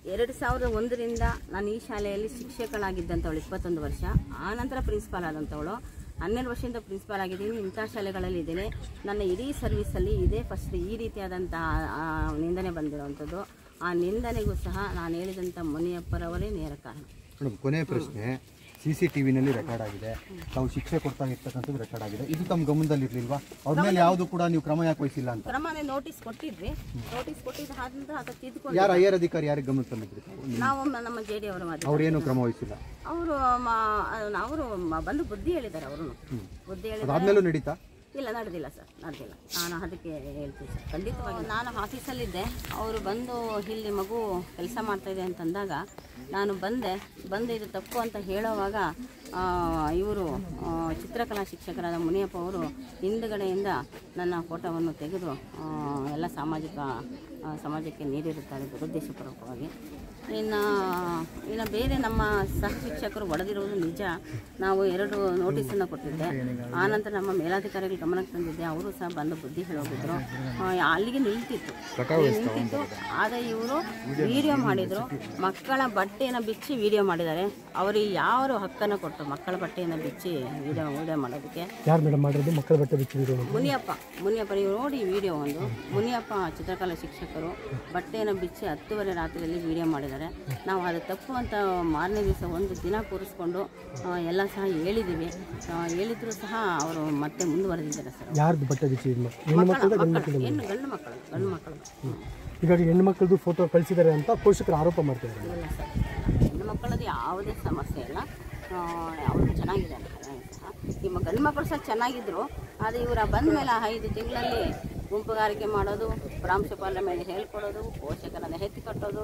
ಎರಡು ಸಾವಿರದ ಒಂದರಿಂದ ನಾನು ಈ ಶಾಲೆಯಲ್ಲಿ ಶಿಕ್ಷಕಳಾಗಿದ್ದಂಥವಳು ಇಪ್ಪತ್ತೊಂದು ವರ್ಷ ಆ ನಂತರ ಪ್ರಿನ್ಸಿಪಾಲ್ ಆದಂಥವಳು ಹನ್ನೆರಡು ವರ್ಷದಿಂದ ಪ್ರಿನ್ಸಿಪಾಲ್ ಆಗಿದ್ದೀನಿ ಇಂಥ ಶಾಲೆಗಳಲ್ಲಿ ಇದ್ದೇನೆ ನನ್ನ ಇಡೀ ಸರ್ವಿಸಲ್ಲಿ ಇದೇ ಫಸ್ಟ್ ಈ ರೀತಿಯಾದಂಥ ಆ, ನಿಂದನೆ ಬಂದಿರುವಂಥದ್ದು ಆ ನಿಂದನೆಗೂ ಸಹ ನಾನು ಹೇಳಿದಂಥ ಮುನಿಯಪ್ಪರವರೇ ನೇರ ಕಾರಣ ಮೇಡಮ್ ಕೊನೆ ಪ್ರಶ್ನೆ ಸಿ ಸಿ ಟಿ ವಿನಲ್ಲಿ ರೆಕಾರ್ಡ್ ಆಗಿದೆ ತಾವು ಶಿಕ್ಷೆ ಕೊಡ್ತಾ ಇರ್ತಕ್ಕಂಥದ್ದು ರೆಕಾರ್ಡ್ ಆಗಿದೆ ಇದು ತಮ್ಮ ಗಮನದಲ್ಲಿ ಇರ್ಲಿಲ್ವಾ ಅವ್ರ ಮೇಲೆ ಯಾವುದು ಕೂಡ ನೀವು ಕ್ರಮ ಯಾಕೆ ವಹಿಸಿಲ್ಲ ಅಂತ ಕ್ರಮನೇ ನೋಟಿಸ್ ಕೊಟ್ಟಿದ್ವಿ ನೋಟಿಸ್ ಕೊಟ್ಟಿದ್ದ ಆದ ನಂತರ ಅದಕ್ಕೆ ತಿದ್ದುಕೊಂಡು ಯಾರು ಐ ಆರ್ ಅಧಿಕಾರಿ ಯಾರಿಗೆ ಗಮನ ತಂದಿದ್ರಿ ತಾವು? ನಾವು ಮ- ನಮ್ಮ ಜೆ ಡಿ ಅವರ ಮಾತು ಅವ್ರೇನು ಕ್ರಮ ವಹಿಸಿಲ್ಲ ಅವರು ಅವರು ಬಂದು ಬುದ್ಧಿ ಹೇಳಿದ್ದಾರೆ ಅವರು ಬುದ್ಧಿ ಹೇಳಿದ್ದಾರೆ ಅದಾದ್ಮೇಲೂ ನಡೀತಾ ಇಲ್ಲ ನಡೆದಿಲ್ಲ ಸರ್ ನಡೆದಿಲ್ಲ ನಾನು ಅದಕ್ಕೆ ಹೇಳ್ತೀನಿ ಸರ್ ಖಂಡಿತವಾಗಿ ನಾನು ಆಫೀಸಲ್ಲಿದ್ದೆ ಅವರು ಬಂದು ಇಲ್ಲಿ ಮಗು ಕೆಲಸ ಮಾಡ್ತಾಯಿದೆ ಅಂತಂದಾಗ ನಾನು ಬಂದೆ ಬಂದು ಇದು ತಪ್ಪು ಅಂತ ಹೇಳೋವಾಗ ಇವರು ಚಿತ್ರಕಲಾ ಶಿಕ್ಷಕರಾದ ಮುನಿಯಪ್ಪ ಅವರು ಹಿಂದುಗಡೆಯಿಂದ ನನ್ನ ಫೋಟೋವನ್ನು ತೆಗೆದು ಆ, ಎಲ್ಲ ಸಾಮಾಜಿಕ ಆ, ಸಮಾಜಕ್ಕೆ ನೀಡಿರುತ್ತಾರೆ ದುರುದ್ದೇಶಪೂರ್ವಕವಾಗಿ ಇನ್ನು ಇನ್ನು ಬೇರೆ ನಮ್ಮ ಸಹ ಶಿಕ್ಷಕರು ಹೊಡೆದಿರುವುದು ನಿಜ ನಾವು ಎರಡು ನೋಟಿಸನ್ನು ಕೊಟ್ಟಿದ್ದೆ ಆನಂತರ ನಮ್ಮ ಮೇಲಾಧಿಕಾರಿಗಳ ಗಮನಕ್ಕೆ ತಂದಿದ್ದೆ ಅವರು ಸಹ ಬಂದು ಬುದ್ಧಿ ಹೇಳೋಗಿದ್ರು ಆ, ಅಲ್ಲಿಗೆ ನಿಲ್ತಿತ್ತು ನಿಲ್ತಿತ್ತು ಆದರೆ ಇವರು ವಿಡಿಯೋ ಮಾಡಿದರು ಮಕ್ಕಳ ಬಟ್ಟೆಯನ್ನು ಬಿಚ್ಚಿ ವಿಡಿಯೋ ಮಾಡಿದ್ದಾರೆ ಅವರಿಗೆ ಯಾವ ಹಕ್ಕನ್ನು ಕೊಟ್ಟು ಮಕ್ಕಳ ಬಟ್ಟೆಯನ್ನು ಬಿಚ್ಚಿ ವಿಡಿಯೋ ವಿಡಿಯೋ ಮಾಡೋದಕ್ಕೆ ಯಾರು ಮೇಡಮ್ ಮಾಡಿರೋದು ಮಕ್ಕಳ ಬಟ್ಟೆ ಬಿಚ್ಚಿದ್ರು ಮುನಿಯಪ್ಪ ಮುನಿಯಪ್ಪ ನೀವು ನೋಡಿ ವಿಡಿಯೋ ಒಂದು ಮುನಿಯಪ್ಪ ಚಿತ್ರಕಲಾ ಶಿಕ್ಷಕರು ಬಟ್ಟೆಯನ್ನು ಬಿಚ್ಚಿ ಹತ್ತುವರೆ ರಾತ್ರಿಯಲ್ಲಿ ವಿಡಿಯೋ ಮಾಡಿದ್ದಾರೆ ನಾವು ಅದು ತಪ್ಪು ಅಂತ ಮಾರನೇ ದಿವಸ ಒಂದು ದಿನ ಕೂರಿಸ್ಕೊಂಡು ಆ, ಎಲ್ಲ ಸಹ ಹೇಳಿದ್ದೀವಿ ಆ, ಹೇಳಿದ್ರು ಸಹ ಅವರು ಮತ್ತೆ ಮುಂದುವರೆದಿದ್ದಾರೆ ಸರ್ ಯಾರ್ದು ಬಟ್ಟೆ ಬಿಚ್ಚಿದ್ರು ಹೆಣ್ಣು ಮಕ್ಕಳ ಮಕ್ಕಳದ ಗಂಡು ಮಕ್ಕಳು ಹೆಣ್ಣು ಗಂಡು ಮಕ್ಕಳು ಗಂಡು ಮಕ್ಕಳು ಹೀಗಾಗಿ ಹೆಣ್ಣು ಮಕ್ಕಳದು ಫೋಟೋ ಕಳಿಸಿದ್ದಾರೆ ಅಂತ ಪೋಷಕರು ಆರೋಪ ಮಾಡ್ತಿದ್ದಾರೆ ಇಲ್ಲ ಸರ್ ಹೆಣ್ಣು ಮಕ್ಕಳದ್ದು ಯಾವುದೇ ಸಮಸ್ಯೆ ಇಲ್ಲ ಅವರು ಚೆನ್ನಾಗಿದ್ದಾರೆ ಸಹ ನಿಮ್ಮ ಗಂಡು ಮಕ್ಕಳು ಸಹ ಚೆನ್ನಾಗಿದ್ರು ಆದರೆ ಇವರ ಬಂದ ಮೇಲೆ ಐದು ತಿಂಗಳಲ್ಲಿ ಗುಂಪುಗಾರಿಕೆ ಮಾಡೋದು ಪ್ರಾಂಶುಪಾಲರ ಮೇಲೆ ಹೇಳ್ಕೊಡೋದು ಪೋಷಕರನ್ನು ಎತ್ತಿ ಕಟ್ಟೋದು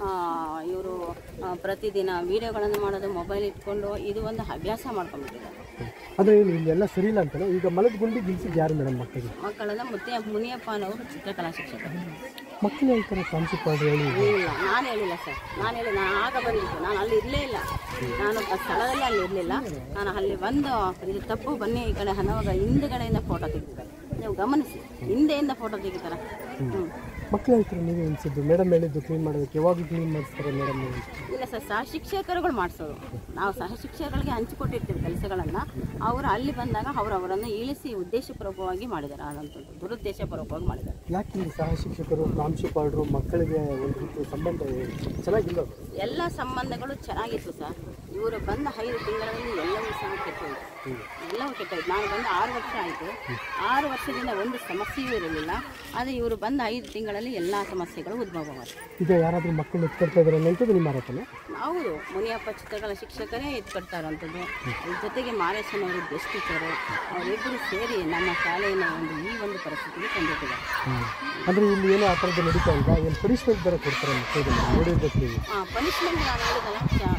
ಇವರು ಪ್ರತಿದಿನ ವಿಡಿಯೋಗಳನ್ನು ಮಾಡೋದು ಮೊಬೈಲ್ ಇಟ್ಕೊಂಡು ಇದು ಒಂದು ಅಭ್ಯಾಸ ಮಾಡ್ಕೊಂಡ್ಬಿಟ್ಟಿದ್ದಾರೆ ಆದರೆ ಇಲ್ಲೆಲ್ಲ ಸರಿ ಇಲ್ಲ ಅಂತಾನೆ ಈಗ ಮಲದ ಗುಂಡಿ ನಿಲ್ಸಿದ್ದು ಯಾರು ಮೇಡಮ್ ಮಕ್ಕಳಿಗೆ ಮಕ್ಕಳೆಲ್ಲ ಮುತ್ತೆ ಮುನಿಯಪ್ಪ ಅನ್ನೋರು ಚಿತ್ರಕಲಾ ಶಿಕ್ಷಕರು ಮಕ್ಕಳು ಹೇಳ್ತಾರೆ ಪ್ರಾಂಶುಪಾಲ ಹೇಳಿ ಇಲ್ಲ ನಾನು ಹೇಳಿಲ್ಲ ಸರ್ ನಾನು ಹೇಳಿ ನಾನು ಆಗ ಬಂದಿದ್ದು ನಾನು ಅಲ್ಲಿ ಇರಲೇ ಇಲ್ಲ ನಾನು ಆ ಸ್ಥಳದಲ್ಲಿ ಅಲ್ಲಿ ಇರಲಿಲ್ಲ ನಾನು ಅಲ್ಲಿ ಬಂದು ಇದು ತಪ್ಪು ಬನ್ನಿ ಈ ಕಡೆ ಹನವಾಗ ಹಿಂದುಗಡೆಯಿಂದ ಫೋಟೋ ತೆಗಿತಾರೆ ನೀವು ಗಮನಿಸಿ ಹಿಂದೆಯಿಂದ ಫೋಟೋ ತೆಗಿತಾರೆ ಹ್ಞೂ ಮಕ್ಕಳು ಹೇಳ್ತಾರೆ ನೀವೇ ಅನಿಸಿದ್ದು ಮೇಡಮ್ ಹೇಳಿದ್ದು ಕ್ಲೀನ್ ಮಾಡೋದಕ್ಕೆ ಯಾವಾಗ ಕ್ಲೀನ್ ಮಾಡಿಸ್ತಾರೆ ಮೇಡಮ್ ಇಲ್ಲ ಸರ್ ಸಹ ಶಿಕ್ಷಕರುಗಳು ಮಾಡಿಸೋದು ನಾವು ಸಹ ಶಿಕ್ಷಕರಿಗೆ ಹಂಚಿಕೊಟ್ಟಿರ್ತೀವಿ ಕೆಲಸಗಳನ್ನು ಅವರು ಅಲ್ಲಿ ಬಂದಾಗ ಅವರು ಅವರನ್ನು ಇಳಿಸಿ ಉದ್ದೇಶಪೂರ್ವಕವಾಗಿ ಮಾಡಿದ್ದಾರೆ ಆದಂಥದ್ದು ದುರುದ್ದೇಶಪೂರ್ವಕವಾಗಿ ಮಾಡಿದ್ದಾರೆ ಯಾಕೆ ಈ ಸಹ ಶಿಕ್ಷಕರು ಪ್ರಾಂಶುಪಾಲರು ಮಕ್ಕಳಿಗೆ ಒಂದು ರೀತಿ ಸಂಬಂಧ ಚೆನ್ನಾಗಿಲ್ಲ ಎಲ್ಲ ಸಂಬಂಧಗಳು ಚೆನ್ನಾಗಿತ್ತು ಸರ್ ಇವರು ಬಂದ ಐದು ತಿಂಗಳಲ್ಲಿ ಎಲ್ಲವೂ ಸಹ ಕೆಟ್ಟೋಯ್ತು ಎಲ್ಲವೂ ಕೆಟ್ಟೋಯ್ತು ನಾನು ಬಂದ ಆರು ವರ್ಷ ಆಯಿತು ಆರು ವರ್ಷದಿಂದ ಒಂದು ಸಮಸ್ಯೆಯೂ ಇರಲಿಲ್ಲ ಆದರೆ ಇವರು ಬಂದ ಐದು ತಿಂಗಳಲ್ಲಿ ಎಲ್ಲ ಸಮಸ್ಯೆಗಳು ಉದ್ಭವವಾದವು ಈಗ ಯಾರಾದರೂ ಮಕ್ಕಳು ಎತ್ಕೊಳ್ತಾ ಇದ್ದಾರೆ ಅನ್ನೋಂಥದ್ದು ನಿಮ್ಮ ಆರೋಪನೆ ಹೌದು ಮುನಿಯಪ್ಪ ಚಿತ್ರಕಲಾ ಶಿಕ್ಷಕರೇ ಎತ್ಕೊಡ್ತಾ ಇರೋಂಥದ್ದು ಇದ್ರ ಜೊತೆಗೆ ಮಾರೇಶನವರು ಗೆಸ್ಟ್ ಟೀಚರು ಅವರಿಬ್ಬರು ಸೇರಿ ನಮ್ಮ ಶಾಲೆಯನ್ನು ಒಂದು ಈ ಒಂದು ಪರಿಸ್ಥಿತಿಗೆ ತಂದಿಟ್ಟಿದ್ದಾರೆ ಅಂದರೆ ಇಲ್ಲಿ ಏನೋ ಆ ಥರದ್ದು ನಡೀತಾ ಇಲ್ವಾ ಏನು ಪನಿಷ್ಮೆಂಟ್ ಬೇರೆ ಕೊಡ್ತಾರೆ ಮಕ್ಕಳಿಗೆ ನೋಡಿರ್ಬೇಕು ನೀವು ಪನಿಷ್ಮೆಂಟ್ ನಾನು ಹೇಳಿದಲ್ಲ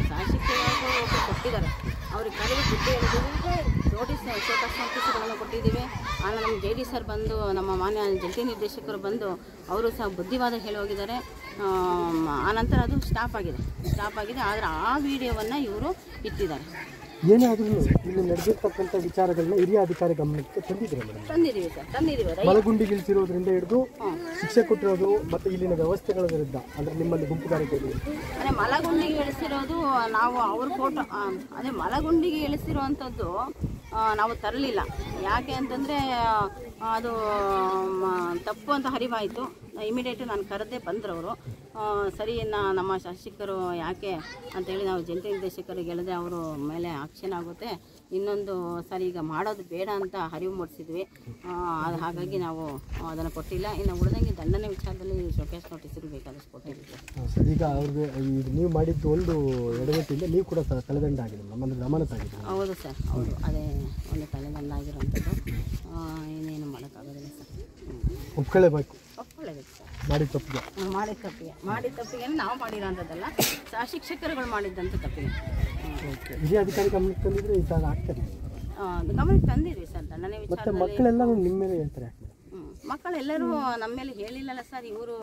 ಶಾಸಕರು ಒಬ್ಬರು ಕೊಟ್ಟಿದ್ದಾರೆ ಅವ್ರಿಗೆ ಕರೆದು ಬುದ್ಧಿ ಹೇಳಿದ್ದೀವಿ ನೋಟಿಸ್ ಶೋಕಾಸ್ ನೋಟಿಸ್ಗಳನ್ನು ಕೊಟ್ಟಿದ್ದೀವಿ ಆಮೇಲೆ ನಮ್ಮ ಜೆ ಡಿ ಸರ್ ಬಂದು ನಮ್ಮ ಮಾನ್ಯ ಜಂಟಿ ನಿರ್ದೇಶಕರು ಬಂದು ಅವರು ಸಹ ಬುದ್ಧಿವಾದ ಹೇಳಿ ಹೋಗಿದ್ದಾರೆ ಆಮ್, ಆನಂತರ ಅದು ಸ್ಟಾಪ್ ಆಗಿದೆ ಸ್ಟಾಪ್ ಆಗಿದೆ ಆದರೆ ಆ ವಿಡಿಯೋವನ್ನು ಇವರು ಇಟ್ಟಿದ್ದಾರೆ ಏನಾದ್ರೂ ಇಲ್ಲಿ ನಡೆದಿರ್ತಕ್ಕಂಥ ವಿಚಾರಗಳನ್ನ ಹಿರಿಯ ಅಧಿಕಾರಿ ಗಮನಕ್ಕೆ ತಂದಿದ್ದೀರಾ ಮೇಡಮ್ ತಂದಿದ್ದೀವಿ ಸರ್ ತಂದಿದ್ದೀವಿ ರೈ ಮಲಗುಂಡಿಗಿಳಿಸಿರೋದ್ರಿಂದ ಹಿಡಿದು ಶಿಕ್ಷೆ ಕೊಟ್ಟಿರೋದು ಮತ್ತು ಇಲ್ಲಿನ ವ್ಯವಸ್ಥೆಗಳ ವಿರುದ್ಧ ಅಂದರೆ ನಿಮ್ಮಲ್ಲಿ ಗುಂಪುಗಾರಿಕೆ ಇದೆ. ಅದೇ ಮಲಗುಂಡಿಗೆ ಇಳಿಸಿರೋದು ನಾವು ಅವ್ರ ಫೋಟೋ ಅದೇ ಮಲಗುಂಡಿಗೆ ಇಳಿಸಿರುವಂಥದ್ದು ಆ, ನಾವು ತರಲಿಲ್ಲ ಯಾಕೆ ಅಂತಂದರೆ ಅದು ಮ, ತಪ್ಪು ಅಂತ ಹರಿವಾಯಿತು ಇಮಿಡಿಯೇಟ್ ನಾನು ಕರೆದೇ ಬಂದರು ಅವರು ಸರಿ ನಾ ನಮ್ಮ ಶಾಸಕರು ಯಾಕೆ ಅಂತೇಳಿ ನಾವು ಜಂಟಿ ನಿರ್ದೇಶಕರಿಗೆ ಹೇಳಿದ್ರೆ ಅವರು ಮೇಲೆ ಆಕ್ಷನ್ ಆಗುತ್ತೆ ಇನ್ನೊಂದು ಸರಿ ಈಗ ಮಾಡೋದು ಬೇಡ ಅಂತ ಅರಿವು ಮೂಡಿಸಿದ್ವಿ ಆ, ಅದು ಹಾಗಾಗಿ ನಾವು ಅದನ್ನು ಕೊಟ್ಟಿಲ್ಲ ಇನ್ನು ಉಳಿದಂಗೆ ದಂಡನೆ ವಿಚಾರದಲ್ಲಿ ಶೋಕೇಸ್ ನೋಟಿಸ್ ಬೇಕಾದಷ್ಟು ಕೊಟ್ಟಿದ್ದೀವಿ ಸರ್ ಹಾ, ಸರ್ ಈಗ ಅವ್ರಿಗೆ ಈಗ ನೀವು ಮಾಡಿದ್ದು ಒಂದು ಎಡವಟ್ಟಿಂದ ನೀವು ಕೂಡ ಸ- ತಲೆದಂಡ ಆಗಿದೆ ಮೇಡಮ್ ಅಂದರೆ ಗಮನಕ್ಕೆ ಆಗಿದೆ ಹೌದು ಸರ್ ಹೌದು ಅದೇ ಒಂದು ತಲೆದಂಡ ಆಗಿರುವಂಥದ್ದು ಆ, ಇನ್ನೇನು ಮಾಡೋಕ್ಕಾಗೋದಿಲ್ಲ ಸರ್ ಹ್ಮ್. ಒಪ್ಕೊಳ್ಳೇಬೇಕು ಒಪ್ಕೊಳ್ಳೇಬೇಕು ಸರ್ ಮಾಡಿದ ತಪ್ಪಿಗೆ ಹ್ಮ್, ಮಾಡಿದ ತಪ್ಪಿಗೆ ಮಾಡಿದ ತಪ್ಪಿಗೆ ನಾವು ಮಾಡಿರೋಂಥದ್ದಲ್ಲ ಸಹ ಶಿಕ್ಷಕರುಗಳು ಮಾಡಿದ್ದಂಥ ತಪ್ಪಿಗೆ ಹ್ಮ್. ಹಿರಿಯ ಅಧಿಕಾರಿ ಗಮನಕ್ಕೆ ತಂದಿದ್ರೆ ಈ ಥರ ಆಗ್ತದೆ ಆ, ಅದು ಗಮನಕ್ಕೆ ತಂದಿದ್ವಿ ಸರ್ ದಂಡನೆ ಮತ್ತು ವಿಚಾರದಲ್ಲಿ ಮಕ್ಕಳೆಲ್ಲರೂ ನಿಮ್ಮ ಮೇಲೆ ಹೇಳ್ತಾರೆ ಯಾಕೆ ಮೇಡಮ್ ಹ್ಮ್. ಮಕ್ಕಳೆಲ್ಲರೂ ನಮ್ಮ ಮೇಲೆ ಹೇಳಿಲ್ಲಲ್ಲ ಸರ್ ಇವರು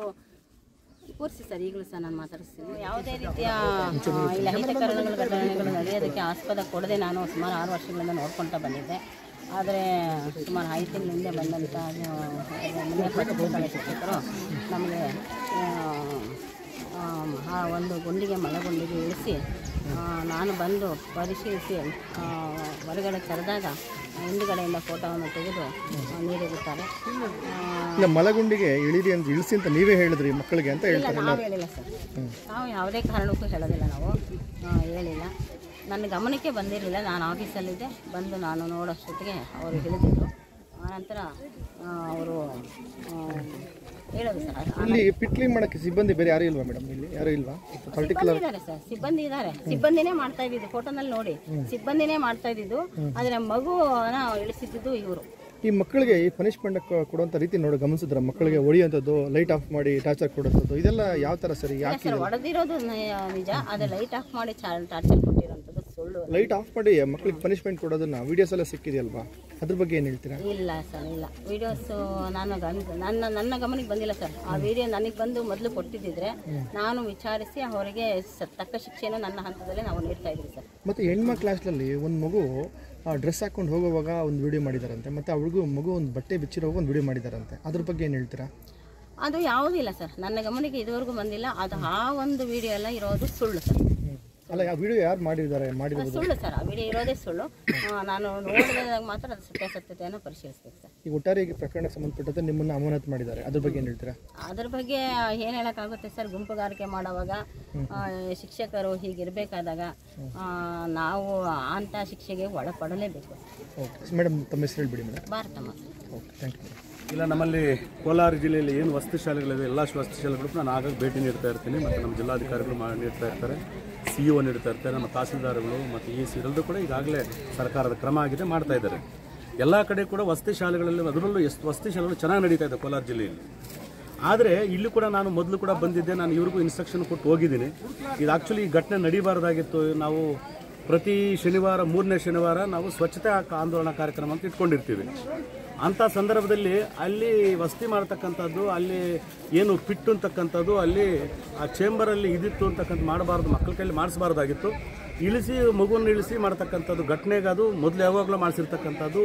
ಕೂರಿಸಿ ಸರ್ ಈಗಲೂ ಸಹ ನಾನು ಮಾತಾಡಿಸ್ತೀನಿ ಯಾವುದೇ ರೀತಿಯ ಆ, ಇಲ್ಲ ಹಿತಕರಣಗಳ ಘಟನೆಗಳು ನಡೆಯೋದಕ್ಕೆ ಆಸ್ಪದ ಕೊಡದೆ ನಾನು ಸುಮಾರು ಆರು ವರ್ಷಗಳಿಂದ ನೋಡ್ಕೊಳ್ತಾ ಬಂದಿದ್ದೆ ಆದರೆ ಸುಮಾರು ಐದು ತಿಂಗಳ ಹಿಂದೆ ಬಂದಂಥ ಮುನಿಯಪ್ಪ ಚಿತ್ರಕಲಾ ಶಿಕ್ಷಕರು ನಮಗೆ ಆ, ಆ ಒಂದು ಗುಂಡಿಗೆ ಮಲಗುಂಡಿಗೆ ಇಳಿಸಿ ಆ, ನಾನು ಬಂದು ಪರಿಶೀಲಿಸಿ ಆ, ಹೊರಗಡೆ ಕರೆದಾಗ ಹಿಂದುಗಡೆಯಿಂದ ಫೋಟೋವನ್ನು ತೆಗೆದು ಆ, ನೀಡಿರುತ್ತಾರೆ ಆ, ಇಲ್ಲ ಮಲಗುಂಡಿಗೆ ಇಳಿರಿ ಅಂತ ಇಳಿಸಿ ಅಂತ ನೀವೇ ಹೇಳಿದ್ರಿ ಮಕ್ಕಳಿಗೆ ಅಂತ ಇಲ್ಲ ಹೇಳ್ತಾರೆ ನಾವು ಹೇಳಿಲ್ಲ ಸರ್ ನಾವು ಯಾವುದೇ ಕಾರಣಕ್ಕೂ ಹೇಳೋದಿಲ್ಲ ನಾವು ಆ, ಹೇಳಿಲ್ಲ ನನ್ನ ಗಮನಕ್ಕೆ ಬಂದಿರಲಿಲ್ಲ ನಾನು ಆಫೀಸಲ್ಲಿದ್ದೆ ಬಂದು ನಾನು ನೋಡೋಷ್ಟೊತ್ತಿಗೆ ಅವರು ಹೇಳಿದ್ರು ಆನಂತರ ಅವರು ಹೇಳೋದು ಸರ್ ಇಲ್ಲಿ ಪಿಟ್ಲಿ ಮಾಡಕ್ಕೆ ಸಿಬ್ಬಂದಿ ಬೇರೆ ಯಾರು ಇಲ್ವಾ ಮೇಡಮ್ ಇಲ್ಲಿ ಯಾರು ಇಲ್ವಾ ಪರ್ಟಿಕ್ಯುಲರ್ ಇದ್ದಾರೆ ಸರ್ ಸಿಬ್ಬಂದಿ ಇದ್ದಾರೆ ಸಿಬ್ಬಂದಿನೇ ಮಾಡ್ತಾ ಇದ್ದಿದ್ದು ಫೋಟೋನಲ್ಲಿ ನೋಡಿ ಸಿಬ್ಬಂದಿನೇ ಮಾಡ್ತಾ ಇದ್ದಿದ್ದು ಆದರೆ ಮಗುವನ್ನ ಇಳಿಸಿದ್ದು ಇವರು ಈ ಮಕ್ಕಳಿಗೆ ಈ ಪನಿಷ್ಮೆಂಟ್ ಕೊಡುವಂಥ ರೀತಿ ನೋಡಿ ಗಮನಿಸಿದ್ರ ಮಕ್ಕಳಿಗೆ ಹೊಡಿಯುವಂಥದ್ದು ಲೈಟ್ ಆಫ್ ಮಾಡಿ ಟಾರ್ಚರ್ ಕೊಡುವಂಥದ್ದು ಇದೆಲ್ಲ ಯಾವ ಥರ ಸರಿ ಯಾಕೆ ಸರ್ ಹೊಡೆದಿರೋದು ನಿಜ ಆದರೆ ಲೈಟ್ ಆಫ್ ಮಾಡಿ ಟಾರ್ಚರ್ ಕೊಟ್ಟಿರೋಂಥದ್ದು ಸುಳ್ಳು ಲೈಟ್ ಆಫ್ ಮಾಡಿ ಮಕ್ಕಳಿಗೆ ಪನಿಷ್ಮೆಂಟ್ ಕೊಡೋದನ್ನ ವಿಡಿಯೋಸ್ ಎಲ್ಲ ಸಿಕ್ಕಿದೆಯಲ್ವಾ ಅದ್ರ ಬಗ್ಗೆ ಏನು ಹೇಳ್ತೀರಾ ಇಲ್ಲ ಸರ್ ಇಲ್ಲ ವಿಡಿಯೋಸ್ ನಾನು ಗನ್- ನನ್ನ ನನ್ನ ಗಮನಕ್ಕೆ ಬಂದಿಲ್ಲ ಸರ್ ಆ ವಿಡಿಯೋ ನನಗೆ ಬಂದು ಮೊದಲು ಕೊಟ್ಟಿದ್ದಿದ್ರೆ ನಾನು ವಿಚಾರಿಸಿ ಅವರಿಗೆ ಸ- ತಕ್ಕ ಶಿಕ್ಷೆಯನ್ನು ನನ್ನ ಹಂತದಲ್ಲೇ ನಾವು ನೀಡ್ತಾ ಇದ್ದೀವಿ ಸರ್ ಮತ್ತು ಹೆಣ್ಮ ಕ್ಲಾಸ್ನಲ್ಲಿ ಒಂದು ಮಗು ಡ್ರೆಸ್ ಹಾಕೊಂಡು ಹೋಗುವಾಗ ಒಂದು ವಿಡಿಯೋ ಮಾಡಿದಾರಂತೆ ಮತ್ತು ಅವ್ರಿಗೂ ಮಗು ಒಂದು ಬಟ್ಟೆ ಬಿಚ್ಚಿರೋವಾಗ ಒಂದು ವಿಡಿಯೋ ಮಾಡಿದಾರಂತೆ ಅದ್ರ ಬಗ್ಗೆ ಏನು ಹೇಳ್ತೀರಾ ಅದು ಯಾವುದೂ ಇಲ್ಲ ಸರ್ ನನ್ನ ಗಮನಕ್ಕೆ ಇದುವರೆಗೂ ಬಂದಿಲ್ಲ ಅದು ಆ ಒಂದು ವಿಡಿಯೋ ಎಲ್ಲ ಇರೋದು ಸುಳ್ಳು ಸರ್ ಅಲ್ಲ ಆ ವಿಡಿಯೋ ಯಾರು ಮಾಡಿದ್ದಾರೆ ಮಾಡಿರೋದು ಸುಳ್ಳು ಸರ್ ಆ ವಿಡಿಯೋ ಇರೋದೇ ಸುಳ್ಳು ಆ, ನಾನು ನೋಡಿದಾಗ ಮಾತ್ರ ಅದು ಸತ್ಯಾಸತ್ಯತೆಯನ್ನು ಪರಿಶೀಲಿಸ್ಬೇಕು ಸರ್ ಈ ಒಟ್ಟಾರೆ ಈ ಪ್ರಕರಣಕ್ಕೆ ಸಂಬಂಧಪಟ್ಟಂತೆ ನಿಮ್ಮನ್ನು ಅಮಾನತು ಮಾಡಿದ್ದಾರೆ ಅದ್ರ ಬಗ್ಗೆ ಏನು ಹೇಳ್ತೀರಾ ಅದ್ರ ಬಗ್ಗೆ ಏನು ಹೇಳೋಕ್ಕಾಗುತ್ತೆ ಸರ್ ಗುಂಪುಗಾರಿಕೆ ಮಾಡುವಾಗ ಆ, ಶಿಕ್ಷಕರು ಹೀಗಿರಬೇಕಾದಾಗ ನಾವು ಅಂಥ ಶಿಕ್ಷೆಗೆ ಒಳಪಡಲೇಬೇಕು ಓಕೆ ಮೇಡಮ್ ತಮ್ಮ ಹೆಸರು ಹೇಳ್ಬಿಡಿ madam Bharathamma okay thank you ಇಲ್ಲ ನಮ್ಮಲ್ಲಿ ಕೋಲಾರ ಜಿಲ್ಲೆಯಲ್ಲಿ ಏನು ವಸತಿ ಶಾಲೆಗಳಿವೆ ಎಲ್ಲ ವಸತಿ ಶಾಲೆಗಳು ನಾನು ಆಗಾಗ ಭೇಟಿ ನೀಡ್ತಾ ಇರ್ತೀನಿ ಮತ್ತು ನಮ್ಮ ಜಿಲ್ಲಾಧಿಕಾರಿಗಳು ಮಾ ನೀಡ್ತಾ ಇರ್ತಾರೆ ಸಿ ಒ ನೀಡ್ತಾ ಇರ್ತಾರೆ ನಮ್ಮ ತಹಸೀಲ್ದಾರ್ಗಳು ಮತ್ತು ಇ ಸಿ ಎಲ್ಲರೂ ಕೂಡ ಈಗಾಗಲೇ ಸರ್ಕಾರದ ಕ್ರಮ ಆಗಿದೆ ಮಾಡ್ತಾ ಇದ್ದಾರೆ ಎಲ್ಲ ಕಡೆ ಕೂಡ ವಸತಿ ಶಾಲೆಗಳಲ್ಲಿ ಅದರಲ್ಲೂ ಎಷ್ಟು ವಸತಿ ಶಾಲೆಗಳು ಚೆನ್ನಾಗಿ ನಡೀತಾ ಇದೆ ಕೋಲಾರ ಜಿಲ್ಲೆಯಲ್ಲಿ ಆದರೆ ಇಲ್ಲಿ ಕೂಡ ನಾನು ಮೊದಲು ಕೂಡ ಬಂದಿದ್ದೆ ನಾನು ಇವ್ರಿಗೂ ಇನ್ಸ್ಟ್ರಕ್ಷನ್ ಕೊಟ್ಟು ಹೋಗಿದ್ದೀನಿ ಇದು ಆ್ಯಕ್ಚುಲಿ ಈ ಘಟನೆ ನಡೀಬಾರ್ದಾಗಿತ್ತು ನಾವು ಪ್ರತಿ ಶನಿವಾರ ಮೂರನೇ ಶನಿವಾರ ನಾವು ಸ್ವಚ್ಛತಾ ಆಂದೋಲನ ಕಾರ್ಯಕ್ರಮ ಅಂತ ಇಟ್ಕೊಂಡಿರ್ತೀವಿ ಅಂಥ ಸಂದರ್ಭದಲ್ಲಿ ಅಲ್ಲಿ ವಸತಿ ಮಾಡ್ತಕ್ಕಂಥದ್ದು ಅಲ್ಲಿ ಏನು ಪಿಟ್ಟು ಅಂತಕ್ಕಂಥದ್ದು ಅಲ್ಲಿ ಆ ಚೇಂಬರಲ್ಲಿ ಇದಿತ್ತು ಅಂತಕ್ಕಂಥ ಮಾಡಬಾರ್ದು ಮಕ್ಕಳ ಕೈಲಿ ಮಾಡಿಸಬಾರ್ದಾಗಿತ್ತು ಇಳಿಸಿ ಮಗುವನ್ನು ಇಳಿಸಿ ಮಾಡ್ತಕ್ಕಂಥದ್ದು ಘಟನೆಗೆ ಅದು ಮೊದಲು ಯಾವಾಗಲೂ ಮಾಡಿಸಿರ್ತಕ್ಕಂಥದ್ದು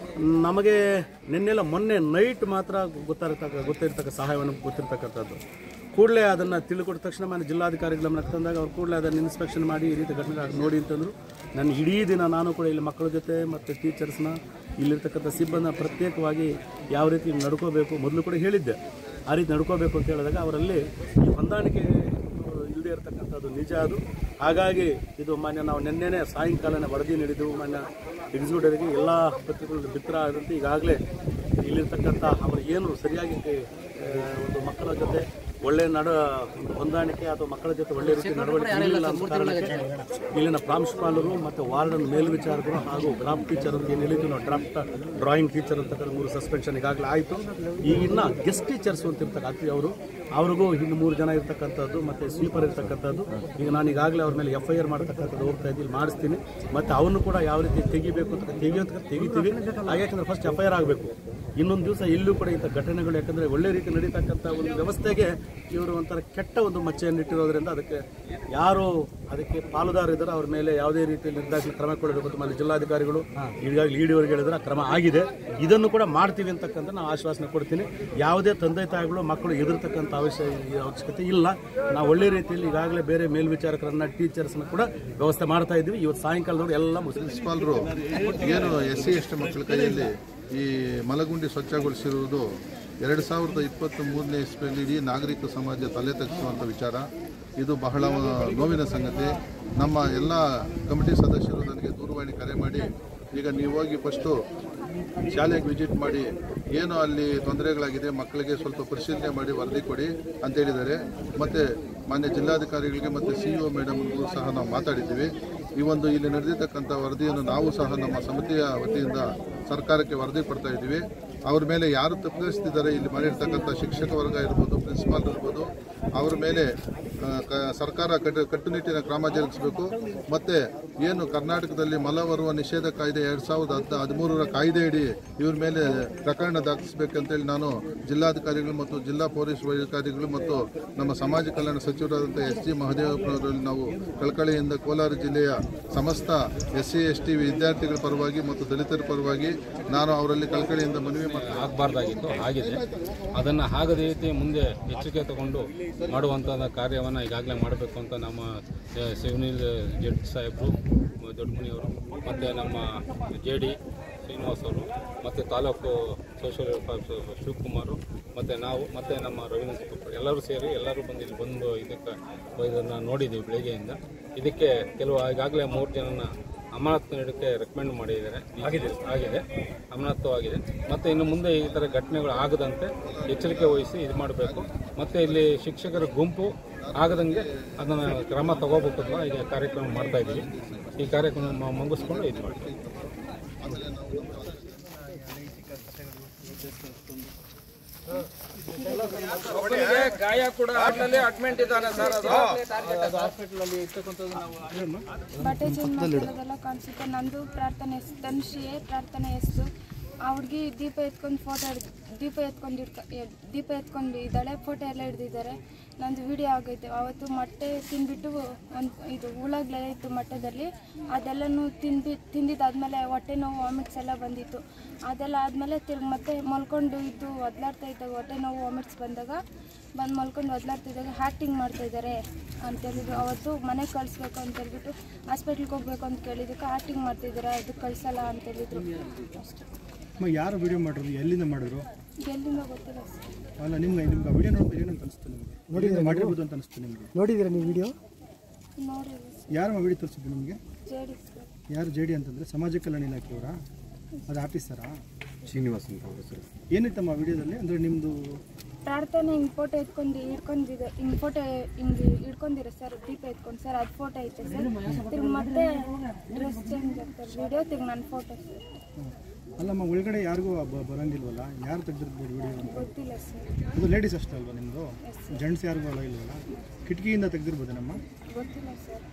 ನಮಗೆ ನಿನ್ನೆಲ್ಲ ಮೊನ್ನೆ ನೈಟ್ ಮಾತ್ರ ಗೊತ್ತಾಗಿರ್ತಕ್ಕ ಗೊತ್ತಿರ್ತಕ್ಕ ಸಹಾಯವನ್ನು ಗೊತ್ತಿರ್ತಕ್ಕಂಥದ್ದು ಕೂಡಲೇ ಅದನ್ನು ತಿಳ್ಕೊಟ್ಟ ತಕ್ಷಣ ನಾನು ಜಿಲ್ಲಾಧಿಕಾರಿಗಳ ಗಮನಕ್ಕೆ ತಂದಾಗ ಅವ್ರು ಕೂಡಲೇ ಅದನ್ನು ಇನ್ಸ್ಪೆಕ್ಷನ್ ಮಾಡಿ ಈ ರೀತಿ ಘಟನೆ ಆಗಿ ನೋಡಿ ಅಂತಂದರು ನಾನು ಇಡೀ ದಿನ ನಾನು ಕೂಡ ಇಲ್ಲಿ ಮಕ್ಕಳ ಜೊತೆ ಮತ್ತು ಟೀಚರ್ಸ್ನ ಇಲ್ಲಿರ್ತಕ್ಕಂಥ ಸಿಬ್ಬಂದಿ ಪ್ರತ್ಯೇಕವಾಗಿ ಯಾವ ರೀತಿ ನಡ್ಕೋಬೇಕು ಮೊದಲು ಕೂಡ ಹೇಳಿದ್ದೆ ಆ ರೀತಿ ನಡ್ಕೋಬೇಕು ಅಂತ ಹೇಳಿದಾಗ ಅವರಲ್ಲಿ ಈ ಹೊಂದಾಣಿಕೆ ಇಲ್ಲದೆ ಇರತಕ್ಕಂಥದ್ದು ನಿಜ ಅದು ಹಾಗಾಗಿ ಇದು ಮಾನ್ಯ ನಾವು ನಿನ್ನೆನೇ ಸಾಯಂಕಾಲನೇ ವರದಿ ನೀಡಿದ್ದೆವು ಮಾನ್ಯ ಎಕ್ಸಿಕ್ಯೂಟಿವ್ಗೆ ಎಲ್ಲ ಪತ್ರಿಕೆಗಳು ಬಿತ್ತರ ಆದಂತೆ ಈಗಾಗಲೇ ಇಲ್ಲಿರ್ತಕ್ಕಂಥ ಅವರು ಏನು ಸರಿಯಾಗಿ ಆ, ಒಂದು ಮಕ್ಕಳ ಜೊತೆ ಒಳ್ಳೆ ನಡ ಒಂದು ಹೊಂದಾಣಿಕೆ ಅಥವಾ ಮಕ್ಕಳ ಜೊತೆ ಒಳ್ಳೆ ರೀತಿ ನಡವಳಿಕೆ ಇರಲಿಲ್ಲ ಅಂತ ಕಾರಣಕ್ಕೆ ಇಲ್ಲಿನ ಪ್ರಾಂಶುಪಾಲರು ಮತ್ತು ವಾರ್ಡನ್ ಮೇಲ್ವಿಚಾರಕರು ಹಾಗೂ ಗ್ರಾಫ್ ಟೀಚರ್ ಅಂತ ಏನು ಹೇಳಿದ್ವಿ ನಾವು ಡ್ರಾಫ್ಟ್ ಡ್ರಾಯಿಂಗ್ ಟೀಚರ್ ಅಂತಕ್ಕಂಥ ಮೂರು ಸಸ್ಪೆನ್ಷನ್ ಈಗಾಗಲೇ ಆಯಿತು ಈಗ ಇನ್ನು ಗೆಸ್ಟ್ ಟೀಚರ್ಸ್ ಅಂತ ಇರ್ತಕ್ಕಂಥ ಅವರು ಅವ್ರಿಗೂ ಇನ್ನು ಮೂರು ಜನ ಇರ್ತಕ್ಕಂಥದ್ದು ಮತ್ತು ಸ್ವೀಪರ್ ಇರ್ತಕ್ಕಂಥದ್ದು ಈಗ ನಾನು ಈಗಾಗಲೇ ಅವ್ರ ಮೇಲೆ ಎಫ್ ಐ ಆರ್ ಮಾಡ್ತಕ್ಕಂಥದ್ದು ಹೋಗ್ತಾ ಇದ್ದೀನಿ ಮಾಡಿಸ್ತೀನಿ ಮತ್ತು ಅವನ್ನು ಕೂಡ ಯಾವ ರೀತಿ ತೆಗಿಬೇಕು ಅಂತ ತೆಗಿಯೋದಕ್ಕೆ ತೆಗಿತೀವಿ ಹಾಗೆ ಯಾಕಂದ್ರೆ ಫಸ್ಟ್ ಎಫ್ ಐ ಆರ್ ಆಗಬೇಕು ಇನ್ನೊಂದು ದಿವಸ ಇಲ್ಲೂ ಕೂಡ ಇಂಥ ಘಟನೆಗಳು ಯಾಕಂದರೆ ಒಳ್ಳೆ ರೀತಿ ನಡೀತಕ್ಕಂಥ ಒಂದು ವ್ಯವಸ್ಥೆಗೆ ಇವರು ಒಂಥರ ಕೆಟ್ಟ ಒಂದು ಮಚ್ಚೆಯನ್ನು ಇಟ್ಟಿರೋದ್ರಿಂದ ಅದಕ್ಕೆ ಯಾರು ಅದಕ್ಕೆ ಪಾಲುದಾರಿದ್ದಾರೆ ಅವ್ರ ಮೇಲೆ ಯಾವುದೇ ರೀತಿಯಲ್ಲಿ ನಿರ್ದಾಕ್ಷಿಣ ಕ್ರಮ ಕೊಡಬೇಕು ಅಂತ ಮನೆ ಜಿಲ್ಲಾಧಿಕಾರಿಗಳು ಈಗಾಗಲೇ ಇಡಿಯವರಿಗೆ ಹೇಳಿದ್ರೆ ಆ ಕ್ರಮ ಆಗಿದೆ ಇದನ್ನು ಕೂಡ ಮಾಡ್ತೀವಿ ಅಂತಕ್ಕಂಥ ನಾವು ಆಶ್ವಾಸನೆ ಕೊಡ್ತೀನಿ ಯಾವುದೇ ತಂದೆ ತಾಯಿಗಳು ಮಕ್ಕಳು ಎದುರ್ತಕ್ಕಂಥ ಅವಶ್ಯ ಅವಶ್ಯಕತೆ ಇಲ್ಲ ನಾವು ಒಳ್ಳೆ ರೀತಿಯಲ್ಲಿ ಈಗಾಗಲೇ ಬೇರೆ ಮೇಲ್ವಿಚಾರಕರನ್ನ ಟೀಚರ್ಸ್ನ ಕೂಡ ವ್ಯವಸ್ಥೆ ಮಾಡ್ತಾ ಇದ್ದೀವಿ ಇವತ್ತು ಸಾಯಂಕಾಲದವರು ಎಲ್ಲ ಮುಗಿಸಿ ಪ್ರಿನ್ಸಿಪಾಲ್ರು ಏನು ಎಸ್ ಸಿ ಎಸ್ ಟಿ ಮಕ್ಕಳ ಕೈಯಲ್ಲಿ ಈ ಮಲಗುಂಡಿ ಸ್ವಚ್ಛಗೊಳಿಸಿರುವುದು ಎರಡು ಸಾವಿರದ ಇಪ್ಪತ್ತ್ ಮೂರನೇ ಇಸ್ವಿಯಲ್ಲಿ ಇಡೀ ನಾಗರಿಕ ಸಮಾಜ ತಲೆ ತಗ್ಗಿಸುವಂಥ ವಿಚಾರ ಇದು ಬಹಳ ನೋವಿನ ಸಂಗತಿ ನಮ್ಮ ಎಲ್ಲ ಕಮಿಟಿ ಸದಸ್ಯರು ನನಗೆ ದೂರವಾಣಿ ಕರೆ ಮಾಡಿ ಈಗ ನೀವು ಹೋಗಿ ಫಸ್ಟು ಶಾಲೆಗೆ ವಿಸಿಟ್ ಮಾಡಿ ಏನು ಅಲ್ಲಿ ತೊಂದರೆಗಳಾಗಿದೆ ಮಕ್ಕಳಿಗೆ ಸ್ವಲ್ಪ ಪರಿಶೀಲನೆ ಮಾಡಿ ವರದಿ ಕೊಡಿ ಅಂತ ಹೇಳಿದ್ದಾರೆ ಮತ್ತು ಮಾನ್ಯ ಜಿಲ್ಲಾಧಿಕಾರಿಗಳಿಗೆ ಮತ್ತು ಸಿ ಇ ಮೇಡಮ್ಗೂ ಸಹ ನಾವು ಮಾತಾಡಿದ್ದೀವಿ ಈ ಒಂದು ಇಲ್ಲಿ ನಡೆದಿರ್ತಕ್ಕಂಥ ವರದಿಯನ್ನು ನಾವು ಸಹ ನಮ್ಮ ಸಮಿತಿಯ ವತಿಯಿಂದ ಸರ್ಕಾರಕ್ಕೆ ವರದಿ ಕೊಡ್ತಾ ಇದ್ದೀವಿ ಅವ್ರ ಮೇಲೆ ಯಾರು ತಪ್ಪಿಸ್ತಿದ್ದಾರೆ ಇಲ್ಲಿ ಮಾಡಿರ್ತಕ್ಕಂಥ ಶಿಕ್ಷಕ ವರ್ಗ ಇರ್ಬೋದು ಪ್ರಿನ್ಸಿಪಾಲ್ ಇರ್ಬೋದು ಅವ್ರ ಮೇಲೆ ಆ, ಕ- ಸರ್ಕಾರ ಕಟ್ಟು ಕಟ್ಟುನಿಟ್ಟಿನ ಕ್ರಮ ಜರುಗಿಸಬೇಕು ಮತ್ತು ಏನು ಕರ್ನಾಟಕದಲ್ಲಿ ಮಲ ಬರುವ ನಿಷೇಧ ಕಾಯ್ದೆ ಎರಡು ಸಾವಿರದ ಹದ್ ಹದಿಮೂರರ ಕಾಯ್ದೆಯಡಿ ಇವ್ರ ಮೇಲೆ ಪ್ರಕರಣ ದಾಖಲಿಸಬೇಕಂತೇಳಿ ನಾನು ಜಿಲ್ಲಾಧಿಕಾರಿಗಳು ಮತ್ತು ಜಿಲ್ಲಾ ಪೊಲೀಸ್ ಅಧಿಕಾರಿಗಳು ಮತ್ತು ನಮ್ಮ ಸಮಾಜ ಕಲ್ಯಾಣ ಸಚಿವರಾದಂಥ ಎಸ್ ಜಿ ಮಹದೇವಪ್ಪನವರಲ್ಲಿ ನಾವು ಕಳಕಳಿಯಿಂದ ಕೋಲಾರ ಜಿಲ್ಲೆಯ ಸಮಸ್ತ ಎಸ್ ಸಿ ಎಸ್ ಟಿ ವಿದ್ಯಾರ್ಥಿಗಳ ಪರವಾಗಿ ಮತ್ತು ದಲಿತರ ಪರವಾಗಿ ನಾನು ಅವರಲ್ಲಿ ಕಳಕಳಿಯಿಂದ ಮನವಿ ಆಗಬಾರ್ದಾಗಿತ್ತು ಆಗಿದೆ ಅದನ್ನು ಆಗದ ರೀತಿ ಮುಂದೆ ಎಚ್ಚರಿಕೆ ತಗೊಂಡು ಮಾಡುವಂಥ ಕಾರ್ಯವನ್ನು ಈಗಾಗಲೇ ಮಾಡಬೇಕು ಅಂತ ನಮ್ಮ ಆ, ಶಿವನೀಲ್ ಜಡ್ ಸಾಹೇಬರು ದೊಡ್ಡಮನಿಯವರು ಮತ್ತು ನಮ್ಮ ಜೆ ಡಿ ಶ್ರೀನಿವಾಸ್ ಅವರು ಮತ್ತು ತಾಲೂಕು ಸೋಷಿಯಲ್ ವೆಲ್ಫೇರ್ ಶಿವಕುಮಾರು ಮತ್ತು ನಾವು ಮತ್ತು ನಮ್ಮ ರವೀಂದ್ರ ಕುಪ್ಪಳ್ಳಿ ಎಲ್ಲರೂ ಸೇರಿ ಎಲ್ಲರೂ ಬಂದು ಇಲ್ಲಿ ಬಂದು ಇದಕ್ಕೆ ಇದನ್ನು ನೋಡಿದ್ದೀವಿ ಬೆಳಿಗ್ಗೆಯಿಂದ ಇದಕ್ಕೆ ಕೆಲವು ಈಗಾಗಲೇ ಮೂರು ಜನನ ಅಮಾನತು ನೀಡೋಕ್ಕೆ ರೆಕಮೆಂಡ್ ಮಾಡಿದ್ದಾರೆ ಆಗಿದೆ ಆಗಿದೆ ಅಮಾನತು ಆಗಿದೆ ಮತ್ತು ಇನ್ನು ಮುಂದೆ ಈ ಥರ ಘಟನೆಗಳು ಆಗದಂತೆ ಎಚ್ಚರಿಕೆ ವಹಿಸಿ ಇದು ಮಾಡಬೇಕು ಮತ್ತು ಇಲ್ಲಿ ಶಿಕ್ಷಕರ ಗುಂಪು ಆಗದಂಗೆ ಅದನ್ನು ಕ್ರಮ ತಗೋಬೇಕು ಅಂತ ಈಗ ಕಾರ್ಯಕ್ರಮ ಮಾಡ್ತಾ ಇದ್ದೀವಿ ಈ ಕಾರ್ಯಕ್ರಮ ಮುಗಿಸ್ಕೊಂಡು ಇದು ಮಾಡ್ತೀವಿ ಗಾಯ ಕೂಡ ಅಲ್ಲೇ ಅಡ್ಮಿಟ್ ಇದ್ದಾನೆ ಸರ್ ಅದು ಹಾಸ್ಪಿಟಲಲ್ಲಿ ಇರ್ತಕ್ಕಂಥದ್ದು ನಾವು ಬಟ್ಟೆ ಚೇಂಜ್ ಮಾಡ್ಕೊಳ್ಳೋದೆಲ್ಲ ಕಾಣಿಸುತ್ತೆ ನಂದು ಪ್ರಾರ್ಥನೆ ಎಸ್ ತನುಶ್ರೀಯೇ ಪ್ರಾರ್ಥನೆ ಎಸ್ತು ಆ ಹುಡುಗಿ ದೀಪ ಎತ್ಕೊಂಡು ಫೋಟೋ ದೀಪ ಎತ್ಕೊಂಡು ಇಡ್ಕ ಎ- ದೀಪ ಎತ್ಕೊಂಡು ಇದ್ದಾಳೆ ಫೋಟೋ ಎಲ್ಲ ಹಿಡ್ದಿದ್ದಾರೆ ನಂದು ವಿಡಿಯೋ ಆಗೈತೆ ಅವತ್ತು ಮೊಟ್ಟೆ ತಿಂದ್ಬಿಟ್ಟು ಒಂದು ಇದು ಹುಳಗಳೆಲ್ಲ ಇತ್ತು ಮೊಟ್ಟೆದಲ್ಲಿ ಅದೆಲ್ಲನೂ ತಿಂದು ತಿಂದಿದ್ದಾದ್ಮೇಲೆ ಹೊಟ್ಟೆ ನೋವು ವಾಮಿಟ್ಸ್ ಎಲ್ಲ ಬಂದಿತ್ತು ಅದೆಲ್ಲ ಆದಮೇಲೆ ತಿರ್ಗಿ ಮತ್ತೆ ಮಲ್ಕೊಂಡು ಇದ್ದು ಒದ್ಲಾಡ್ತಾ ಇದ್ದಾಗ ಹೊಟ್ಟೆ ನೋವು ವಾಮಿಟ್ಸ್ ಬಂದಾಗ ಬಂದು ಮಲ್ಕೊಂಡು ಒದ್ಲಾಡ್ತಿದ್ದಾಗ ಹ್ಯಾಕ್ಟಿಂಗ್ ಮಾಡ್ತಾ ಇದ್ದಾರೆ ಅಂತೇಳಿದ್ರು ಅವತ್ತು ಮನೆಗೆ ಕಳಿಸ್ಬೇಕು ಅಂತ ಹೇಳ್ಬಿಟ್ಟು ಹಾಸ್ಪಿಟ್ಲಿಗೆ ಹೋಗ್ಬೇಕು ಅಂತ ಕೇಳಿದ್ದಕ್ಕೆ ಆ್ಯಕ್ಟಿಂಗ್ ಮಾಡ್ತಿದ್ದಾರೆ ಅದು ಕಳಿಸಲ್ಲ ಅಂತ ಹೇಳಿದ್ರು ಅಷ್ಟೇ ಅಮ್ಮ ಯಾರು ವಿಡಿಯೋ ಮಾಡಿದ್ರು ಎಲ್ಲಿಂದ ಮಾಡಿದ್ರು ಎಲ್ಲಿಂದ ಗೊತ್ತಿಲ್ಲ ಸರ್ ಅಲ್ಲ ನಿಮ್ಗೆ ನಿಮ್ಗೆ ವಿಡಿಯೋ ನೋಡ್ಬೇಕು ಏನಂತ ಅನಿಸ್ತು ನಿಮಗೆ ನೋಡಿದ್ರೆ ಮಾಡಿರ್ಬೋದು ಅಂತ ಅನಿಸ್ತು ನಿಮಗೆ ನೋಡಿದ್ದೀರಾ ನೀವು ವಿಡಿಯೋ ನೋಡಿಲ್ಲ ಯಾರಮ್ಮ ವಿಡಿಯೋ ತೋರಿಸಿದ್ದು ನಿಮಗೆ ಜೇಡಿ ಸರ್ ಯಾರು ಜೆ ಡಿ ಅಂತಂದರೆ ಸಮಾಜ ಕಲ್ಯಾಣ ಇಲಾಖೆಯವರಾ ಅದು ಆಫೀಸರಾ ಶ್ರೀನಿವಾಸ್ ಅಂತ ಅವ್ರ ಹೆಸರು ಏನಿತ್ತಮ್ಮ ವಿಡಿಯೋದಲ್ಲಿ ಅಂದರೆ ನಿಮ್ಮದು ಪ್ರಾರ್ಥನೆ ಹಿಂಗೆ ಫೋಟೋ ಎತ್ಕೊಂಡು ಹಿಡ್ಕೊಂಡಿದೆ ಹಿಂಗೆ ಫೋಟೋ ಹಿಂಗೆ ಹಿಡ್ಕೊಂಡಿರ ಸರ್ ದೀಪ ಎತ್ಕೊಂಡು ಸರ್ ಅದು ಫೋಟೋ ಐತೆ ಸರ್ ತಿರ್ಗಿ ಮತ್ತೆ ಡ್ರೆಸ್ ಚೇಂಜ್ ಆಗ್ತಾರೆ ವಿಡಿಯೋ ತಿರ್ಗಿ ನನ್ನ ಫೋಟೋ ಸರ್ ಅಲ್ಲಮ್ಮ ಒಳಗಡೆ ಯಾರಿಗೂ ಬ- ಬರಂಗಿಲ್ವಲ್ಲ ಯಾರು ತೆಗೆದಿರ್ಬೋದು ವಿಡಿಯೋ ಅಂತ ಗೊತ್ತಿಲ್ಲ ಸರ್ ಅದು ಲೇಡೀಸ್ ಅಷ್ಟೇ ಅಲ್ವಾ ನಿಮ್ಮದು ಜೆಂಟ್ಸ್ ಯಾರಿಗೂ ಅಲ್ಲ ಇಲ್ವಲ್ಲ ಕಿಟಕಿಯಿಂದ ತೆಗೆದಿರ್ಬೋದೇನಮ್ಮ ಗೊತ್ತಿಲ್ಲ ಸರ್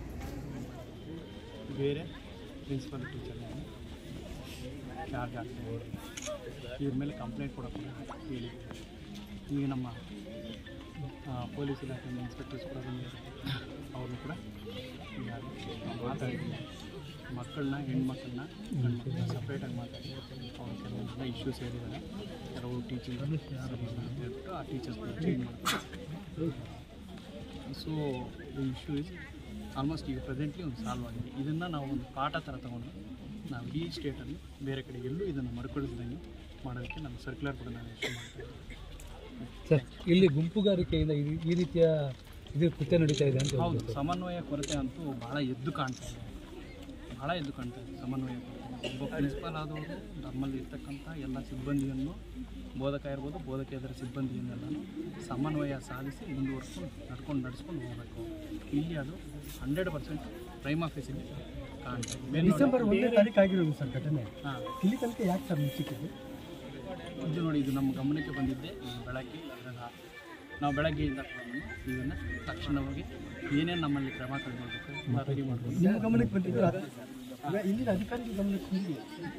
ಬೇರೆ ಪ್ರಿನ್ಸಿಪಲ್ ಟೀಚರ್ ಚಾರ್ಜ್ ಆಗ್ತದೆ ಇವ್ರ ಮೇಲೆ ಕಂಪ್ಲೇಂಟ್ ಕೊಡೋಕ್ಕೆ ಹೇಳಿ ಈಗ ನಮ್ಮ ಆ, ಪೊಲೀಸ್ ಇಲಾಖೆಯಿಂದ ಇನ್ಸ್ಪೆಕ್ಟರ್ಸ್ ಕೂಡ ಬಂದಿದ್ದಾರೆ ಅವ್ರನ್ನೂ ಕೂಡ ಈಗ ಮಾತಾಡಿದ್ದೀನಿ ಮಕ್ಕಳನ್ನ ಹೆಣ್ಮಕ್ಳನ್ನ ಗಂಡ್ಮಕ್ಳನ್ನ ಸಪ್ರೇಟಾಗಿ ಮಾತಾಡಿ ಅವ್ರ ಕೆಲವೊಂದೆಲ್ಲ ಇಶ್ಯೂಸ್ ಹೇಳಿದ್ದಾರೆ ಕೆಲವು ಟೀಚಿಂಗ್ ಸರಿ ಇಲ್ಲ ಅಂತ ಹೇಳ್ಬಿಟ್ಟು ಆ ಟೀಚರ್ಸ್ ಚೇಂಜ್ ಮಾಡ್ತಾರೆ so the issue is almost ಈಗ ಪ್ರೆಸೆಂಟ್ಲಿ ಒಂದು ಸಾಲ್ವ್ ಆಗಿದೆ ಇದನ್ನು ನಾವು ಒಂದು ಪಾಠ ಥರ ತಗೊಂಡು ನಾವು ಇಡೀ ಸ್ಟೇಟಲ್ಲಿ ಬೇರೆ ಕಡೆ ಎಲ್ಲೂ ಇದನ್ನು ಮರುಕಳಿಸ್ದಂಗೆ ಮಾಡೋದಕ್ಕೆ ನಮ್ಮ ಸರ್ಕ್ಯುಲರ್ ಕೂಡ ನಾನು ಇಶ್ಯೂ ಮಾಡ್ತಾ ಇದ್ದೀನಿ ಸರ್ ಇಲ್ಲಿ ಗುಂಪುಗಾರಿಕೆಯಿಂದ ಈ- ಈ ರೀತಿಯ ಇದು ಕೃತ್ಯ ನಡೀತಾ ಇದೆ ಅಂತ ಹೌದು ಸಮನ್ವಯ ಕೊರತೆ ಅಂತೂ ಭಾಳ ಎದ್ದು ಕಾಣ್ತಾ ಇದೆ ಭಾಳ ಎದ್ದು ಕಾಣ್ತಾ ಇದೆ ಸಮನ್ವಯ ಕೊರತೆ ಒಬ್ಬ ಪ್ರಿನ್ಸಿಪಾಲ್ ಆದವರು ನಮ್ಮಲ್ಲಿ ಇರ್ತಕ್ಕಂಥ ಎಲ್ಲ ಸಿಬ್ಬಂದಿಯನ್ನು ಬೋಧಕ ಇರ್ಬೋದು ಬೋಧಕೇತರ ಸಿಬ್ಬಂದಿಯನ್ನೆಲ್ಲನೂ ಸಮನ್ವಯ ಸಾಧಿಸಿ ಮುಂದುವರ್ಸ್ಕೊಂಡು ನಡ್ಕೊಂಡು ನಡೆಸ್ಕೊಂಡು ಹೋಗಬೇಕು ಇಲ್ಲಿ ಅದು ಹಂಡ್ರೆಡ್ ಪರ್ಸೆಂಟ್ ಪ್ರೈಮ್ ಆಫೀಸಲ್ಲಿ ಕಾಣ್ತಾ ಇದೆ ಮೇಲ್ನೋಟ- ಡಿಸೆಂಬರ್ ಒಂದನೇ ತಾರೀಕು ಆಗಿರೋದು ಸರ್ ಘಟನೆ ಹಾಂ ಇಲ್ಲಿ ತನಕ ಯಾಕೆ ಸರ್ ಮುಚ್ಚಿಟ್ಟಿದ್ದು ಇದು ನೋಡಿ ಇದು ನಮ್ಮ ಗಮನಕ್ಕೆ ಬಂದಿದ್ದೆ ಇದು ಬೆಳಗ್ಗೆ ಅದನ್ನು ನಾವು ಬೆಳಗ್ಗೆಯಿಂದ ಇದನ್ನು ತಕ್ಷಣವಾಗಿ ಏನೇನು ನಮ್ಮಲ್ಲಿ ಕ್ರಮ ಕೈಗೊಳ್ಬೇಕು ರೆಡಿ ಮಾಡಬೇಕು ನಿಮ್ಮ ಗಮನಕ್ಕೆ ಬಂದಿದ್ದು ಅದು- ಈಗ ಇಲ್ಲಿನ ಅಧಿಕಾರಿಗಳ ಗಮನಕ್ಕೆ ಬಂದಿದೆ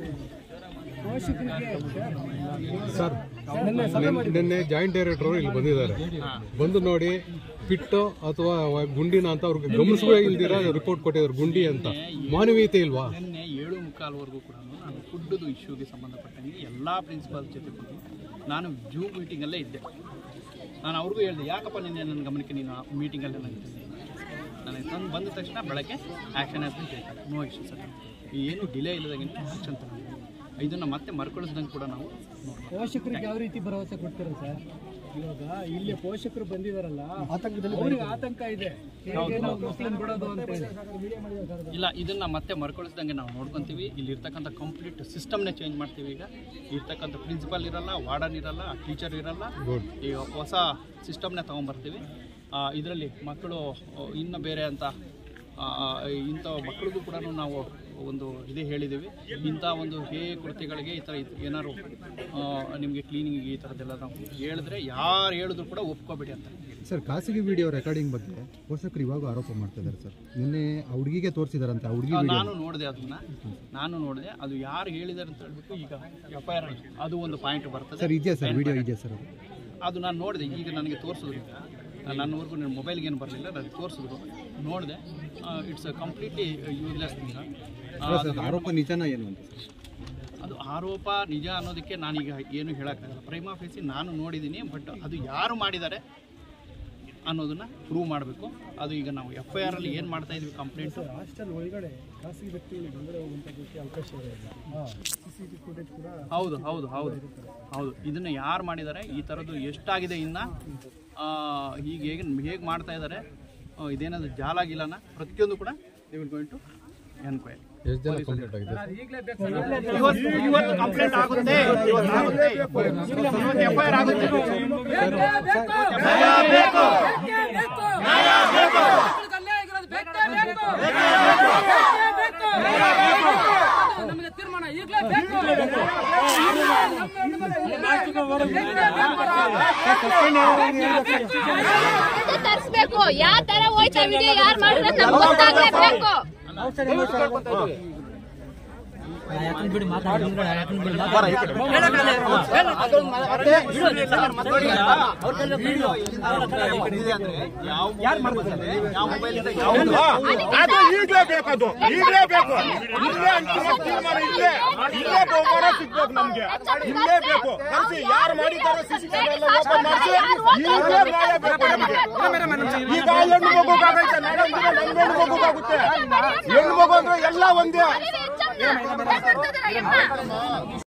ಸರ್ ನಿನ್ನೆ- ನಿನ್ನೆ ಜಾಯಿಂಟ್ ಡೈರೆಕ್ಟರ್ ಇಲ್ಲಿ ಬಂದಿದ್ದಾರೆ ಬಂದು ನೋಡಿ ಪಿಟ್ಟು ಅಥವಾ ಗುಂಡಿನ ಅಂತ ಅವ್ರಿಗೆ ಗಮನಿಸುವ ಇಲ್ದಿರ ರಿಪೋರ್ಟ್ ಕೊಟ್ಟಿದ್ದಾರೆ ಗುಂಡಿ ಅಂತ ಮಾನವೀಯತೆ ಇಲ್ವಾ ನಿನ್ನೆ ಏಳು ಮುಕ್ಕಾಲ್ವರೆಗೂ ಕೂಡ ನಾನು ಫುಡ್ದು ಇಶ್ಯೂಗೆ ಸಂಬಂಧಪಟ್ಟಂಗೆ ಎಲ್ಲ ಪ್ರಿನ್ಸಿಪಾಲ್ ಜೊತೆ ಕೂತು ನಾನು ಜೂ ಮೀಟಿಂಗಲ್ಲೇ ಇದ್ದೆ ನಾನು ಅವ್ರಿಗೂ ಹೇಳಿದೆ ಯಾಕಪ್ಪ ನಿನ್ನೆ ನನ್ನ ಗಮನಕ್ಕೆ ನೀನು ಮೀಟಿಂಗಲ್ಲೇ ನಾನು ಇದ್ದೀನಿ ನನಗೆ ತಂದು ಬಂದ ತಕ್ಷಣ ಬೆಳಗ್ಗೆ action has been taken no issues ಅಂತ ಏನು ಡಿಲೇ ಇಲ್ಲದಂಗೆ ಆ್ಯಕ್ಷನ್ ತಗೊಂಡು ಇದನ್ನು ಮತ್ತೆ ಮರುಕಳಿಸ್ದಂಗೆ ಕೂಡ ನಾವು ನೋಡ್ಬೇಕು ಪೋಷಕರಿಗೆ ಯಾವ ರೀತಿ ಭರವಸೆ ಕೊಡ್ತೀರಾ ಸರ್ ಇವಾಗ ಇಲ್ಲಿ ಪೋಷಕರು ಬಂದಿದಾರಲ್ಲ ಆತಂಕದಲ್ಲಿ ಅವ್ರಿಗೆ ಆತಂಕ ಇದೆ ಹೇಗೆ ನಾವು ಮುಸ್ಲಿಂ ಬಿಡೋದು ಅಂತ ಹೇಳಿ ಇಲ್ಲ ಇದನ್ನ ಮತ್ತೆ ಮರುಕಳಿಸ್ದಂಗೆ ನಾವು ನೋಡ್ಕೊಂತೀವಿ ಇಲ್ಲಿ ಇರ್ತಕ್ಕಂಥ ಕಂಪ್ಲೀಟ್ ಸಿಸ್ಟಮ್ನೇ ಚೇಂಜ್ ಮಾಡ್ತೀವಿ ಈಗ ಇರ್ತಕ್ಕಂಥ ಪ್ರಿನ್ಸಿಪಾಲ್ ಇರಲ್ಲ ವಾರ್ಡನ್ ಇರಲ್ಲ ಟೀಚರ್ ಇರಲ್ಲ ಈಗ ಹೊಸ ಸಿಸ್ಟಮ್ನೇ ತೊಗೊಂಬರ್ತೀವಿ ಇದರಲ್ಲಿ ಮಕ್ಕಳು ಆ, ಇನ್ನು ಬೇರೆ ಅಂತ ಆ, ಆ, ಇಂಥ ಮಕ್ಕಳಿಗೂ ಕೂಡ ನಾವು ಒಂದು ಇದೇ ಹೇಳಿದ್ದೀವಿ ಇಂಥ ಒಂದು ಹೇ ಕೃತ್ಯಗಳಿಗೆ ಈ ಥರ ಇದ್- ಏನಾದ್ರು ನಿಮಗೆ ಕ್ಲೀನಿಂಗ್ ಈ ಥರದ್ದೆಲ್ಲ ನಾವು ಹೇಳಿದ್ರೆ ಯಾರು ಹೇಳಿದ್ರು ಕೂಡ ಒಪ್ಕೋಬೇಡಿ ಅಂತ ಸರ್ ಖಾಸಗಿ ವಿಡಿಯೋ ರೆಕಾರ್ಡಿಂಗ್ ಬಗ್ಗೆ ಪೋಷಕರು ಇವಾಗ ಆರೋಪ ಮಾಡ್ತಾ ಇದ್ದಾರೆ ಸರ್ ನಿನ್ನೆ ಆ ಹುಡುಗಿಗೆ ತೋರಿಸಿದಾರಂತೆ ಆ ಹುಡುಗಿ ಆ, ವಿಡಿಯೋ ನಾನು ನೋಡಿದೆ ಅದನ್ನ ನಾನು ನೋಡಿದೆ ಅದು ಯಾರು ಹೇಳಿದ್ದಾರೆ ಅಂತ ಹೇಳ್ಬಿಟ್ಟು ಈಗ ಎಫ್ ಐ ಆರ್ ಅದು ಒಂದು ಪಾಯಿಂಟ್ ಬರ್ತದೆ ಸರ್ ಇದೆಯಾ ಸರ್ ವಿಡಿಯೋ ಇದೆಯಾ ಸರ್ ಅದು ಅದು ನಾನು ನೋಡಿದೆ ಈಗ ನನಗೆ ತೋರಿಸಿದ್ರು ಈಗ ನನ್ನವರೆಗೂ ನನ್ನ ಮೊಬೈಲ್ಗೆ ಏನು ಬರಲಿಲ್ಲ ನನಗೆ ತೋರಿಸಿದ್ರು ನೋಡಿದೆ ಇಟ್ಸ್ ಕಂಪ್ಲೀಟ್ಲಿ ಯೂಸ್ಲೆಸ್ ಥಿಂಗ್ ಅಲ್ಲ ಸರ್ ಆರೋಪ ನಿಜನಾ ಏನು ಅಂತ ಸರ್ ಅದು ಆರೋಪ ನಿಜ ಅನ್ನೋದಕ್ಕೆ ನಾನೀಗ ಏನು ಹೇಳೋಕ್ಕಾಗಲ್ಲ ಪ್ರೈಮಾ ಫೇಸಿ ನಾನು ನೋಡಿದ್ದೀನಿ ಬಟ್ ಅದು ಯಾರು ಮಾಡಿದ್ದಾರೆ ಅನ್ನೋದನ್ನ ಪ್ರೂವ್ ಮಾಡಬೇಕು ಅದು ಈಗ ನಾವು ಎಫ್ ಐ ಆರ್ ಅಲ್ಲಿ ಏನು ಮಾಡ್ತಾ ಇದೀವಿ ಕಂಪ್ಲೇಂಟು ಹಾಸ್ಟೆಲ್ ಒಳಗಡೆ ಖಾಸಗಿ ವ್ಯಕ್ತಿಗಳಿಗೆ ಒಳಗಡೆ ಹೋಗುವಂಥದ್ದಕ್ಕೆ ಅವಕಾಶ ಇರೋದಿಲ್ಲ ಸಿ ಸಿ ಟಿ ಫುಟೇಜ್ ಕೂಡ ಹೌದು ಹೌದು ಹೌದು ಹೌದು ಇದನ್ನು ಯಾರು ಮಾಡಿದ್ದಾರೆ ಈ ಥರದ್ದು ಎಷ್ಟಾಗಿದೆ ಇನ್ನು ಈಗ ಹೇಗೆ ಹೇಗೆ ಮಾಡ್ತಾ ಇದ್ದಾರೆ ಆ, ಇದೇನಾದ್ರು ಜಾಲ ಗಿಲನ ಪ್ರತಿಯೊಂದು ಕೂಡ they will going to enquiry ಎಷ್ಟು ಜನ ಕಂಪ್ಲೀಟ್ ಆಗಿದೆ ಇವತ್ತು ಇವತ್ತು ಕಂಪ್ಲೇಂಟ್ ಆಗುತ್ತೆ ಇವತ್ತು ಆಗುತ್ತೆ ಇವತ್ತು ಎಫ್ ಐ ಆರ್ ಆಗುತ್ತೆ ನಮಗೆ ತೀರ್ಮಾನ ಈಗಲೇ ಬೇಕು ತರಿಸ್ಬೇಕು ಯಾವ ತರ ಹೋಯ್ತಾ ವಿಡಿಯೋ ಯಾರು ಮಾಡಿದ್ರೆ ನಮ್ಗೆ ಗೊತ್ತಾಗ್ಲೇಬೇಕು ಅದು ಈಗಲೇ ಬೇಕದು ಈಗಲೇ ಬೇಕು ಇಲ್ಲೇ ಅಂತಿಮ ತೀರ್ಮಾನ ಇಲ್ಲೇ ಇಲ್ಲೇ ಬಹುಮಾನ ಸಿಗ್ಬೇಕು ನಮ್ಗೆ ಇಲ್ಲೇ ಬೇಕು ಕರ್ಸಿ ಯಾರು ಮಾಡಿದ್ದಾರೆ ಸಿಸಿ ಕ್ಯಾಮೆರಾ ಓಪನ್ ಮಾಡಿಸಿ ಈಗಲೇ ನ್ಯಾಯ ಬೇಕು ನಮ್ಗೆ ಈಗ ಹೆಣ್ಣು ಮಗುಗಾಗೈತೆ ನಾಳೆ ಮುಂದೆ ನನ್ನ ಹೆಣ್ಣು ಮಗುಗಾಗುತ್ತೆ ಹೆಣ್ಣು ಮಗು ಅಂದ್ರೆ ಎಲ್ಲ ಒಂದೇ